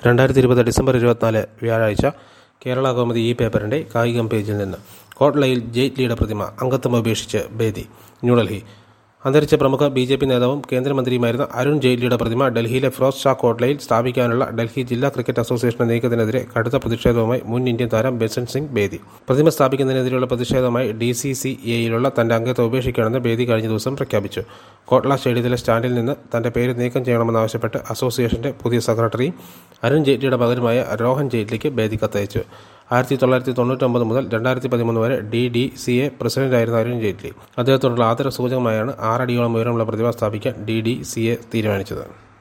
രണ്ടായിരത്തി ഇരുപത് ഡിസംബർ ഇരുപത്തിനാല് വ്യാഴാഴ്ച കേരള കൗമുദി ഈ പേപ്പറിന്റെ കായികം പേജിൽ നിന്ന് കോട്ട്ലയിൽ ജെയ്റ്റ്ലിയുടെ പ്രതിമ അംഗത്വം ഉപേക്ഷിച്ച് ബേദി ന്യൂഡൽഹി അന്തരിച്ച പ്രമുഖ ബി ജെ പി നേതാവും കേന്ദ്രമന്ത്രിയുമായിരുന്ന അരുൺ ജെയ്റ്റ്ലിയുടെ പ്രതിമ ഡൽഹിയിലെ ഫിറോസ് ഷാ കോട്ട്ലയിൽ സ്ഥാപിക്കാനുള്ള ഡൽഹി ജില്ലാ ക്രിക്കറ്റ് അസോസിയേഷന്റെ നീക്കത്തിനെതിരെ കടുത്ത പ്രതിഷേധവുമായി മുൻ ഇന്ത്യൻ താരം ബെസൻ സിംഗ് ബേദി പ്രതിമ സ്ഥാപിക്കുന്നതിനെതിരെയുള്ള പ്രതിഷേധവുമായി ഡി സി സി എയിലുള്ള തന്റെ അംഗത്വം ഉപേക്ഷിക്കണമെന്ന് ബേദി കഴിഞ്ഞ ദിവസം പ്രഖ്യാപിച്ചു കോട്ട്ല സ്റ്റേഡിയത്തിലെ സ്റ്റാൻഡിൽ നിന്ന് തന്റെ പേര് നീക്കം ചെയ്യണമെന്നാവശ്യപ്പെട്ട് അസോസിയേഷന്റെ പുതിയ സെക്രട്ടറി അരുൺ ജെയ്റ്റ്ലിയുടെ പകരമായ രോഹൻ ജെയ്റ്റ്ലിക്ക് ബേദി കത്തയച്ചു ആയിരത്തി തൊള്ളായിരത്തി തൊണ്ണൂറ്റൊമ്പത് മുതൽ രണ്ടായിരത്തി പതിമൂന്ന് വരെ ഡി ഡി സി എ പ്രസിഡന്റായിരുന്ന അരുൺ ജെയ്റ്റ്ലി അദ്ദേഹത്തോടുള്ള ആദര സൂചകമായാണ് ആറടിയോളം ഉയരമുള്ള പ്രതിമ സ്ഥാപിക്കാൻ ഡി ഡി സി എ തീരുമാനിച്ചത്